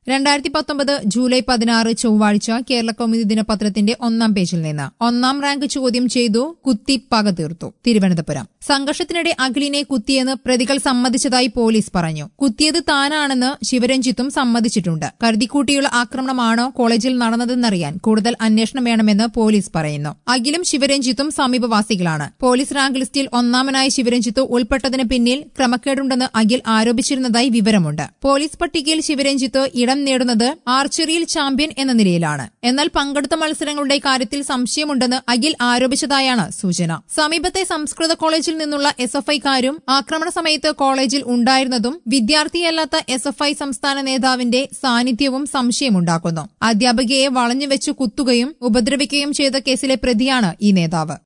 രണ്ടായിരത്തി പത്തൊമ്പത് ജൂലൈ പതിനാറ് ചൊവ്വാഴ്ച കേരള കൗമുദി ദിനപത്രത്തിന്റെ ഒന്നാം പേജിൽ നിന്ന് ഒന്നാം റാങ്ക് ചോദ്യം ചെയ്തു കുത്തി പക തീർത്തു തിരുവനന്തപുരം സംഘർഷത്തിനിടെ അഖിലിനെ കുത്തിയെന്ന് പ്രതികൾ സമ്മതിച്ചതായി പോലീസ് പറഞ്ഞു കുത്തിയത് താനാണെന്ന് ശിവരഞ്ജിത്തും സമ്മതിച്ചിട്ടുണ്ട് കരുതിക്കൂട്ടിയുള്ള ആക്രമണമാണോ കോളേജിൽ നടന്നതെന്നറിയാൻ കൂടുതൽ അന്വേഷണം വേണമെന്ന് പോലീസ് പറയുന്നു അഖിലും ശിവരഞ്ജിത്തും സമീപവാസികളാണ് പോലീസ് റാങ്ക് ലിസ്റ്റിൽ ഒന്നാമനായ ശിവരഞ്ജിത്ത് ഉൾപ്പെട്ടതിന് പിന്നിൽ ക്രമക്കേടുണ്ടെന്ന് അഖിൽ ആരോപിച്ചിരുന്നതായി വിവരമുണ്ട് പോലീസ് പട്ടികയിൽ ശിവരഞ്ജിത്ത് ഇടം നേടുന്നത് ആർച്ചറിയിൽ ചാമ്പ്യൻ എന്ന നിലയിലാണ് എന്നാൽ പങ്കെടുത്ത മത്സരങ്ങളുടെ കാര്യത്തിൽ സംശയമുണ്ടെന്ന് അഖിൽ ആരോപിച്ചതായാണ് സൂചന സമീപത്തെ സംസ്കൃത കോളേജിൽ നിന്നുള്ള എസ് എഫ് ഐക്കാരും ആക്രമണ സമയത്ത് കോളേജിൽ ഉണ്ടായിരുന്നതും വിദ്യാർത്ഥിയല്ലാത്ത എസ് എഫ് ഐ സംസ്ഥാന നേതാവിന്റെ സാന്നിധ്യവും സംശയമുണ്ടാക്കുന്നു അധ്യാപികയെ വളഞ്ഞുവെച്ച് കുത്തുകയും ഉപദ്രവിക്കുകയും ചെയ്ത കേസിലെ പ്രതിയാണ് ഈ നേതാവ്